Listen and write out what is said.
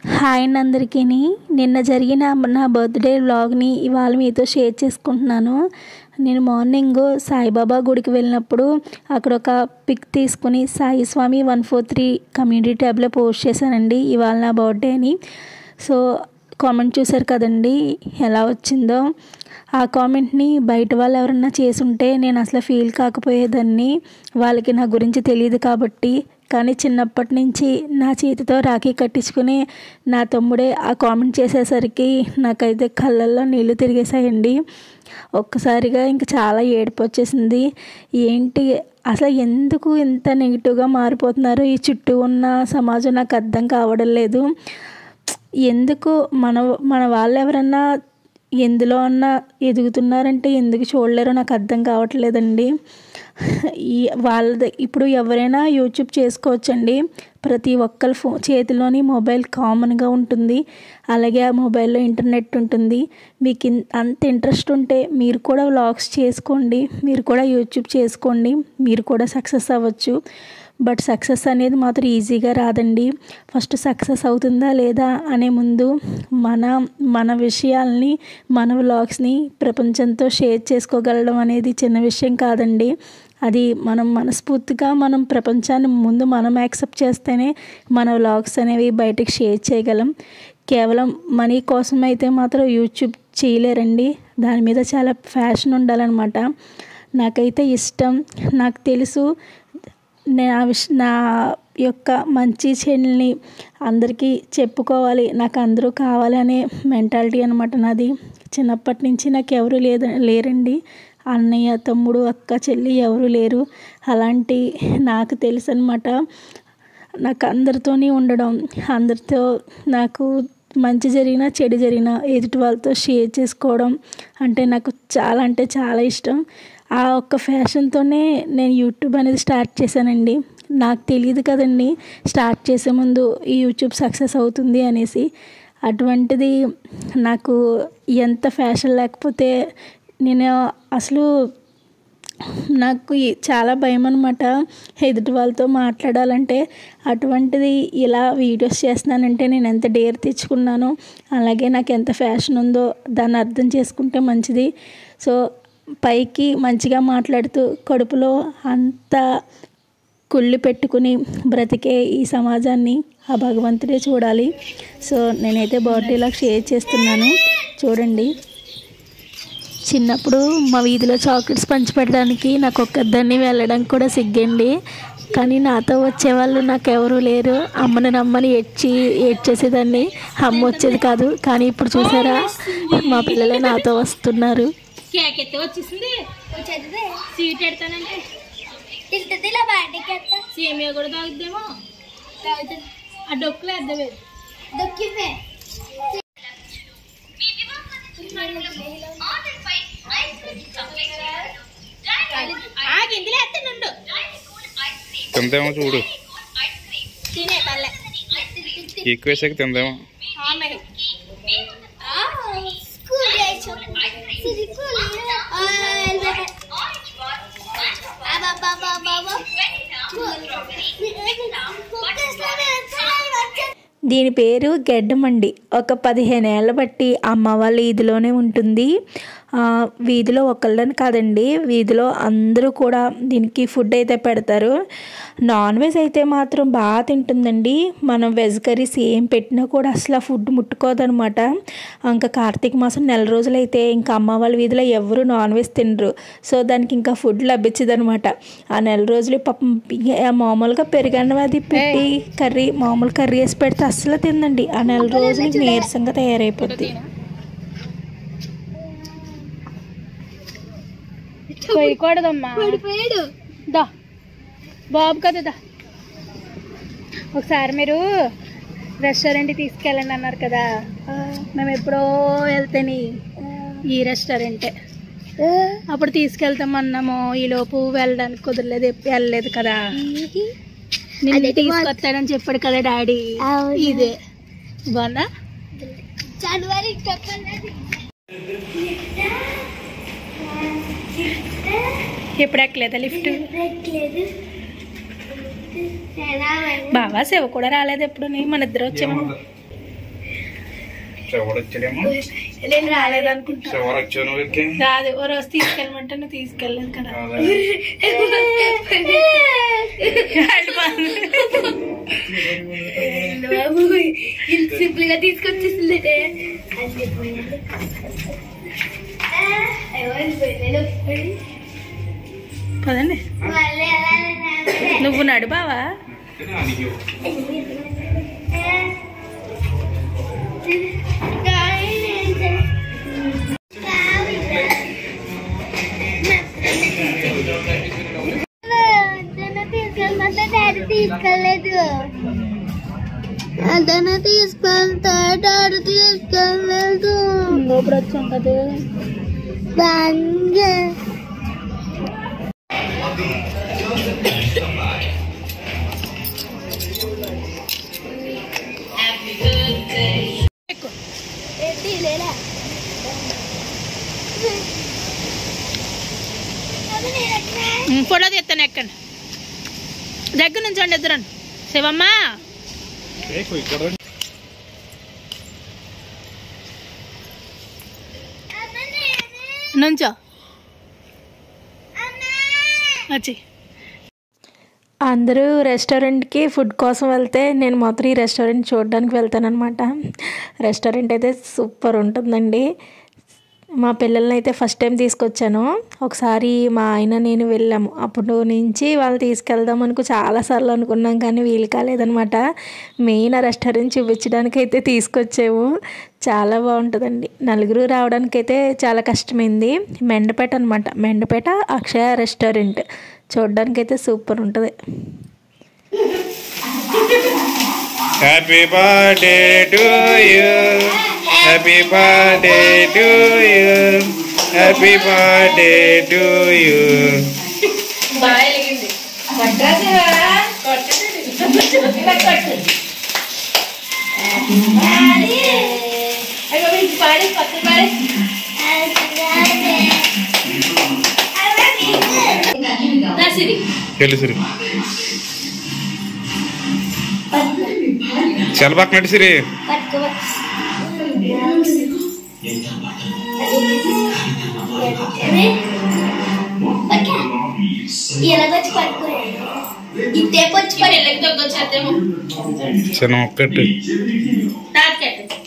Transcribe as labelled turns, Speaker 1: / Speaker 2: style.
Speaker 1: Hi అండి అందరికీ నిన్న జరిగిన నా బర్త్డే వ్లాగ్ని ఇవాళ మీతో షేర్ చేసుకుంటున్నాను నేను మార్నింగ్ సాయిబాబా గుడికి వెళ్ళినప్పుడు అక్కడ ఒక పిక్ తీసుకుని Sai Swami one four three community ట్యాబ్లో పోస్ట్ చేశానండి ఇవాళ నా బర్త్డే అని సో కామెంట్ చూశారు కదండి ఎలా వచ్చిందో ఆ కామెంట్ని బయట వాళ్ళు ఎవరన్నా చేసుంటే నేను అసలు ఫీల్ కాకపోయేదాన్ని వాళ్ళకి నా గురించి తెలియదు కాబట్టి కానీ చిన్నప్పటి నుంచి నా చేతితో రాఖీ కట్టించుకుని నా తమ్ముడే ఆ కామెంట్ చేసేసరికి నాకైతే కళ్ళల్లో నీళ్లు తిరిగేసాయండి ఒక్కసారిగా ఇంకా చాలా ఏడుపు వచ్చేసింది ఏంటి అసలు ఎందుకు ఇంత నెగిటివ్గా మారిపోతున్నారు ఈ చుట్టూ ఉన్న సమాజం నాకు అర్థం కావడం లేదు ఎందుకు మన మన వాళ్ళు ఎవరన్నా ఎందులో అన్నా ఎదుగుతున్నారంటే ఎందుకు చూడలేరో నాకు అర్థం కావట్లేదండి ఈ వాళ్ళ ఇప్పుడు ఎవరైనా యూట్యూబ్ చేసుకోవచ్చండి ప్రతి ఒక్కరి ఫో చేతిలోని మొబైల్ కామన్గా ఉంటుంది అలాగే ఆ మొబైల్లో ఇంటర్నెట్ ఉంటుంది మీకు అంత ఇంట్రెస్ట్ ఉంటే మీరు కూడా వ్లాగ్స్ చేసుకోండి మీరు కూడా యూట్యూబ్ చేసుకోండి మీరు కూడా సక్సెస్ అవ్వచ్చు బట్ సక్సెస్ అనేది మాత్రం ఈజీగా రాదండి ఫస్ట్ సక్సెస్ అవుతుందా లేదా అనే ముందు మన మన విషయాల్ని మన వ్లాగ్స్ని ప్రపంచంతో షేర్ చేసుకోగలడం అనేది చిన్న విషయం కాదండి అది మనం మనస్ఫూర్తిగా మనం ప్రపంచాన్ని ముందు మనం యాక్సెప్ట్ చేస్తేనే మన వ్లాగ్స్ అనేవి బయటకు షేర్ చేయగలం కేవలం మనీ కోసం అయితే మాత్రం యూట్యూబ్ చేయలేరండి దాని మీద చాలా ఫ్యాషన్ ఉండాలన్నమాట నాకైతే ఇష్టం నాకు తెలుసు నా విష నా యొక్క మంచి చెల్లిని అందరికీ చెప్పుకోవాలి నాకు అందరూ కావాలి అనే మెంటాలిటీ అనమాట నాది చిన్నప్పటి నుంచి నాకు ఎవరు లేదు లేరండి అన్నయ్య తమ్ముడు అక్క చెల్లి ఎవరు లేరు అలాంటి నాకు తెలుసు అనమాట నాకు అందరితోని ఉండడం అందరితో నాకు మంచి జరిగినా చెడు జరిగినా ఎదుటి వాళ్ళతో షేర్ చేసుకోవడం అంటే నాకు చాలా అంటే చాలా ఇష్టం ఆ ఒక్క ఫ్యాషన్తోనే నేను యూట్యూబ్ అనేది స్టార్ట్ చేశానండి నాకు తెలియదు కదండి స్టార్ట్ చేసే ముందు ఈ యూట్యూబ్ సక్సెస్ అవుతుంది అనేసి అటువంటిది నాకు ఎంత ఫ్యాషన్ లేకపోతే నేను అసలు నాకు చాలా భయం అనమాట ఎదుటి వాళ్ళతో మాట్లాడాలంటే అటువంటిది ఇలా వీడియోస్ చేస్తున్నానంటే నేను ఎంత డేర్ తెచ్చుకున్నానో అలాగే నాకు ఎంత ఫ్యాషన్ ఉందో దాన్ని అర్థం చేసుకుంటే మంచిది సో పైకి మంచిగా మాట్లాడుతూ కడుపులో అంత కుళ్ళి పెట్టుకుని బ్రతికే ఈ సమాజాన్ని ఆ భగవంతుడే చూడాలి సో నేనైతే బర్త్డేలా షేర్ చేస్తున్నాను చూడండి చిన్నప్పుడు మా వీధిలో చాక్లెట్స్ పంచిపెట్టడానికి నాకు ఒక్కదాన్ని వెళ్ళడానికి కూడా సిగ్గండి కానీ నాతో వచ్చేవాళ్ళు నాకు ఎవరు లేరు అమ్మని నమ్మని ఏడ్చి ఏడ్చేసేదాన్ని అమ్మ వచ్చేది కాదు కానీ ఇప్పుడు చూసారా మా పిల్లలే నాతో వస్తున్నారు
Speaker 2: కేక్ ఎత్తే వచ్చేసింది
Speaker 3: వచ్చేది
Speaker 2: స్వీట్ ఎడతానంటే
Speaker 3: తింటుంది ఇలా బయటకి ఎత్తా
Speaker 2: సేమియా కూడా తాగుద్దేమో
Speaker 3: తాగుతుంది
Speaker 2: ఆ డొక్కులు వేద్దామే
Speaker 3: దొక్కివే
Speaker 2: ఆ గిందిలో ఎత్తానుండు
Speaker 4: తిందేమో చూడు
Speaker 2: తినే తల్లే
Speaker 4: ఎక్కువ వేసాక తిందేమో
Speaker 2: ఆమె
Speaker 3: స్కూల్ చేయించాం సిరికూల్
Speaker 1: దీని పేరు గెడ్డమండి ఒక పదిహేను ఏళ్ళ బట్టి అమ్మ వాళ్ళ వీధిలోనే ఉంటుంది ఆ, వీధిలో ఒకళ్ళని కాదండి వీధిలో అందరూ కూడా దీనికి ఫుడ్ అయితే పెడతారు నాన్ వెజ్ అయితే మాత్రం బాగా తింటుందండి మనం వెజ్ కర్రీస్ ఏం పెట్టినా కూడా అసలు ఆ ఫుడ్ ముట్టుకోదనమాట ఇంకా కార్తీక మాసం నెల రోజులైతే ఇంకా అమ్మ వాళ్ళ వీధిలో ఎవరు నాన్ వెజ్ తినరు సో దానికి ఇంకా ఫుడ్ లభించదనమాట ఆ నెల రోజులు పాపం ఆ మామూలుగా పెరుగన్నం అది పెట్టి కర్రీ మామూలు కర్రీ వేసి పెడితే అస్సలు తిందండి ఆ నెల రోజులకి నీరసంగా తయారైపోద్ది
Speaker 2: పోయకూడదమ్మా
Speaker 3: పడిపోయాడు
Speaker 2: దా బాబు కదా దా ఒకసారి మీరు రెస్టారెంట్కి తీసుకెళ్ళండి అన్నారు కదా మేము ఎప్పుడో వెళ్తేని ఈ రెస్టారెంటే అప్పుడు తీసుకెళ్తామన్నాము ఈలోపు వెళ్ళడానికి కుదరలేదు ఎప్పుడు వెళ్ళలేదు కదా నిన్ను
Speaker 3: అదైతే మా-
Speaker 2: తీసుకొస్తాడని చెప్పాడు కదా డాడీ
Speaker 3: అవును.
Speaker 2: ఇదే బాగుందా
Speaker 3: జనవరి చెప్పలేదు
Speaker 2: ఎప్పుడు ఎక్కలేదా లిఫ్ట్
Speaker 3: ఎక్కలేదు ఎలా
Speaker 2: బావా శివ కూడా రాలేదు ఎప్పుడు మన ఇద్దరు వచ్చాము
Speaker 4: ఎవరు వచ్చాడేమో
Speaker 2: నేను రాలేదనుకుంటా
Speaker 4: ఎవరు వచ్చావు నువ్వు వీరికి
Speaker 2: రాదు ఓ రోజు తీసుకెళ్ళమంటే నువ్వు తీసుకెళ్ళలేదు కదా
Speaker 3: సింపుల్ గా తీసుకొచ్చేసింది
Speaker 2: పదండి నువ్వు నడిపావా
Speaker 3: డాడీ తీసుకెళ్ళలేదు అతను తీసుకెళ్తా డాడీ తీసుకెళ్ళలేదు
Speaker 2: ఇప్పుడు వచ్చాం కదా
Speaker 3: బంగే
Speaker 2: ఫోటో తీస్తాను ఎక్కండి దగ్గర నుంచి అండి ఇద్దరు శివమ్మ నుంచో వచ్చి
Speaker 1: అందరూ రెస్టారెంట్కి ఫుడ్ కోసం వెళ్తే నేను మాత్రం ఈ రెస్టారెంట్ చూడడానికి వెళ్తానమాట రెస్టారెంట్ అయితే సూపర్ ఉంటుందండి మా పిల్లల్ని అయితే ఫస్ట్ టైం తీసుకొచ్చాను ఒకసారి మా ఆయన నేను వెళ్ళాము అప్పుడు నుంచి వాళ్ళు తీసుకెళ్దాం అనుకో చాలాసార్లు అనుకున్నాం కానీ వీలు కాలేదనమాట మెయిన్ ఆ రెస్టారెంట్ చూపించడానికి అయితే తీసుకొచ్చాము చాలా బాగుంటుందండి నలుగురు రావడానికి అయితే చాలా కష్టమైంది మెండపేట అనమాట మెండపేట అక్షయ రెస్టారెంట్ చూడడానికి అయితే సూపర్ ఉంటుంది
Speaker 4: happy birthday to you happy birthday to you happy birthday to you వెళ్ళు సిరి చాలా పక్కనట్టు సిరి
Speaker 3: ఎలాగొచ్చి పట్టుకునే ఇట్టే వచ్చి పట్టుకుని
Speaker 4: చిన్న ఒక్కటి
Speaker 2: తాతకెట్టు